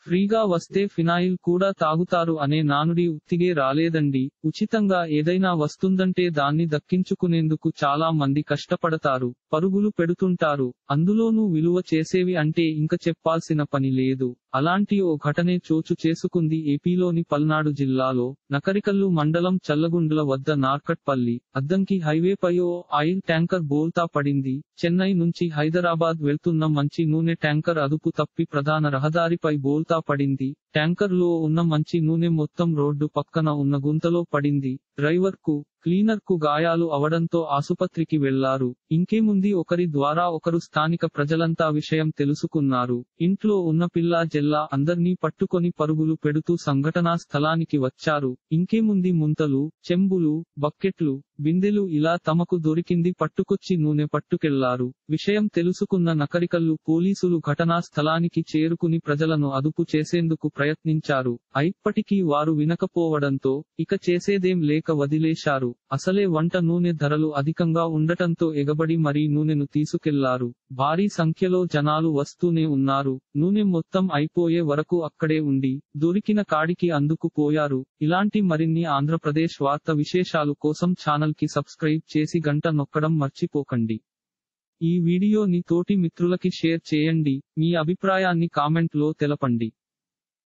ఫ్రీగా వస్తే ఫినాయిల్ కూడా తాగుతారు అనే నానుడి ఉత్తిగే రాలేదండి ఉచితంగా ఏదైనా వస్తుందంటే దాన్ని దక్కించుకునేందుకు చాలా మంది కష్టపడతారు పరుగులు పెడుతుంటారు అందులోనూ విలువ చేసేవి అంటే ఇంక చెప్పాల్సిన పని లేదు అలాంటి ఓ ఘటనే చోచు చేసుకుంది ఏపీలోని పల్నాడు జిల్లాలో నకరికల్లు మండలం చల్లగుండ్ల వద్ద నార్కట్పల్లి అద్దంకి హైవేపై ఓ ఆయిల్ ట్యాంకర్ బోల్తా పడింది చెన్నై నుంచి హైదరాబాద్ వెళ్తున్న మంచి నూనె ట్యాంకర్ అదుపు తప్పి ప్రధాన రహదారిపై బోల్తా పడింది ట్యాంకర్ లో ఉన్న మంచి నూనె మొత్తం రోడ్డు పక్కన ఉన్న గుంతలో పడింది డ్రైవర్ కు క్లీనర్ కు గాయాలు అవడంతో ఆసుపత్రికి వెళ్లారు ఇంకేముంది ఒకరి ద్వారా ఒకరు స్థానిక ప్రజలంతా విషయం తెలుసుకున్నారు ఇంట్లో ఉన్న పిల్లా జెల్లా అందర్నీ పట్టుకొని పరుగులు పెడుతూ సంఘటనా స్థలానికి వచ్చారు ఇంకేముంది ముంతలు చెంబులు బకెట్లు బిందెలు ఇలా తమకు దొరికింది పట్టుకొచ్చి నూనె పట్టుకెళ్లారు విషయం తెలుసుకున్న నకరికల్లు పోలీసులు ఘటనా స్థలానికి చేరుకుని ప్రజలను అదుపు చేసేందుకు ప్రయత్నించారు అయిప్పటికీ వారు వినకపోవడంతో ఇక చేసేదేం లేక వదిలేశారు అసలే వంట నూనె ధరలు అధికంగా ఉండటంతో ఎగబడి మరీ నూనెను తీసుకెళ్లారు భారీ సంఖ్యలో జనాలు వస్తూనే ఉన్నారు నూనె మొత్తం అయిపోయే వరకు అక్కడే ఉండి దొరికిన కాడికి అందుకు పోయారు ఇలాంటి మరిన్ని ఆంధ్రప్రదేశ్ వార్త విశేషాలు కోసం ఛానల్ కి సబ్స్క్రైబ్ చేసి గంట నొక్కడం మర్చిపోకండి ఈ వీడియోని తోటి మిత్రులకి షేర్ చేయండి మీ అభిప్రాయాన్ని కామెంట్ లో తెలపండి